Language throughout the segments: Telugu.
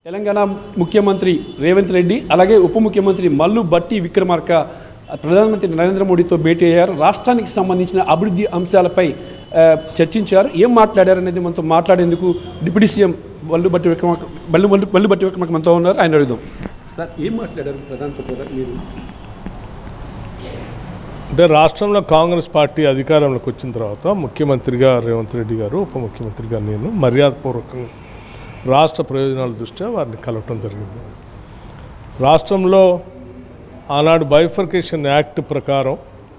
తెలంగాణ ముఖ్యమంత్రి రేవంత్ రెడ్డి అలాగే ఉప ముఖ్యమంత్రి మల్లు బట్టి విక్రమార్క ప్రధానమంత్రి నరేంద్ర మోడీతో భేటీ అయ్యారు రాష్ట్రానికి సంబంధించిన అభివృద్ధి అంశాలపై ఆ, చర్చించారు ఏం మాట్లాడారు అనేది మనతో మాట్లాడేందుకు డిప్యూటీ సీఎం మల్లు బట్టి విక్రమార్క మల్లు మల్లు మల్లు బట్టి విక్రమార్క మనతో ఉన్నారు ఆయన అడుగుదాం సార్ ఏం మాట్లాడారు ప్రధానమంత్రి మీరు అంటే రాష్ట్రంలో కాంగ్రెస్ పార్టీ అధికారంలోకి వచ్చిన తర్వాత ముఖ్యమంత్రిగా రేవంత్ రెడ్డి గారు ఉప ముఖ్యమంత్రిగా నేను మర్యాదపూర్వకంగా రాష్ట్ర ప్రయోజనాల దృష్ట్యా వారిని కలవటం జరిగింది రాష్ట్రంలో ఆనాడు బైఫర్కేషన్ యాక్ట్ ప్రకారం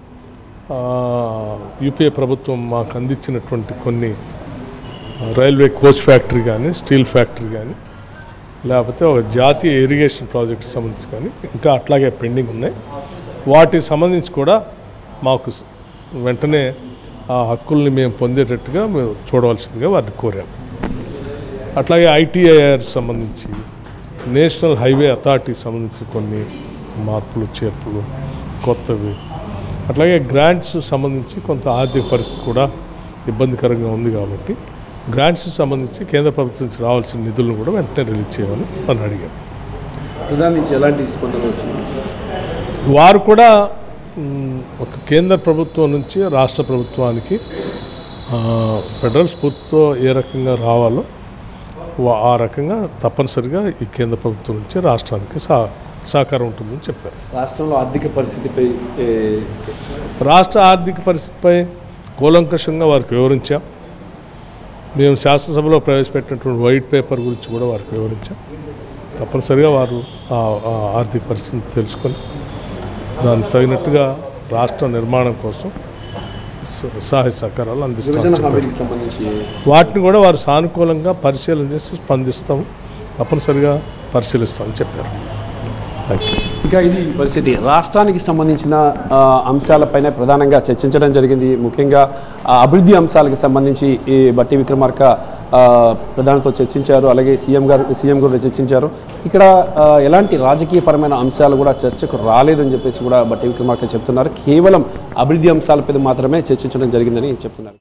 ఆ, యూపీఏ ప్రభుత్వం మాకు అందించినటువంటి కొన్ని రైల్వే కోచ్ ఫ్యాక్టరీ కానీ స్టీల్ ఫ్యాక్టరీ కానీ లేకపోతే ఒక జాతీయ ఇరిగేషన్ ప్రాజెక్ట్ సంబంధించి కానీ ఇంకా అట్లాగే పెండింగ్ ఉన్నాయి వాటికి సంబంధించి కూడా మాకు స్- వెంటనే ఆ హక్కుల్ని మేము పొందేటట్టుగా మేము చూడవలసిందిగా వారిని కోరాం అట్లాగే ఐటీఐఆర్ సంబంధించి నేషనల్ హైవే అథారిటీకి సంబంధించి కొన్ని మార్పులు చేర్పులు కొత్తవి అట్లాగే గ్రాంట్స్ సంబంధించి కొంత ఆర్థిక పరిస్థితి కూడా ఇబ్బందికరంగా ఉంది కాబట్టి గ్రాంట్స్ సంబంధించి కేంద్ర ప్రభుత్వం నుంచి రావాల్సిన నిధులను కూడా వెంటనే రిలీజ్ చేయమని అని అడిగాం ప్రధాని నుంచి ఎలాంటి స్పందన వచ్చింది వారు కూడా మ్, ఒక కేంద్ర ప్రభుత్వం నుంచి రాష్ట్ర ప్రభుత్వానికి ఆ, ఫెడరల్ స్ఫూర్తితో ఏ రకంగా రావాలో వా- ఆ రకంగా తప్పనిసరిగా ఈ కేంద్ర ప్రభుత్వం నుంచి రాష్ట్రానికి సహ సహకారం ఉంటుందని చెప్పారు రాష్ట్రంలో ఆర్థిక పరిస్థితిపై ఏ, రాష్ట్ర ఆర్థిక పరిస్థితిపై కూలంకషంగా వారికి వివరించాం మేము శాసనసభలో ప్రవేశపెట్టినటువంటి వైట్ పేపర్ గురించి కూడా వారికి వివరించాం తప్పనిసరిగా వారు ఆ ఆ ఆర్థిక పరిస్థితిని తెలుసుకొని దానికి తగినట్టుగా రాష్ట్ర నిర్మాణం కోసం స- సహాయ సహకారాలు విభజన అందిస్తాం హామీకి సంబంధించి వాటిని కూడా వారు సానుకూలంగా పరిశీలన చేసి స్పందిస్తాం తప్పనిసరిగా పరిశీలిస్తామని చెప్పారు థ్యాంక్ యూ ఇక ఇది పరిస్థితి రాష్ట్రానికి సంబంధించిన ఆ, అంశాలపైన ప్రధానంగా చర్చించడం జరిగింది ముఖ్యంగా ఆ, అభివృద్ధి అంశాలకు సంబంధించి ఈ బట్టి విక్రమార్క ఆ, ప్రధానితో చర్చించారు అలాగే సీఎం గారు సీఎం కూడా చర్చించారు ఇక్కడ ఆ, ఎలాంటి రాజకీయపరమైన అంశాలు కూడా చర్చకు రాలేదని చెప్పేసి కూడా బట్టి విక్రమార్క చెప్తున్నారు కేవలం అభివృద్ధి అంశాలపై మాత్రమే చర్చించడం జరిగిందని చెప్తున్నారు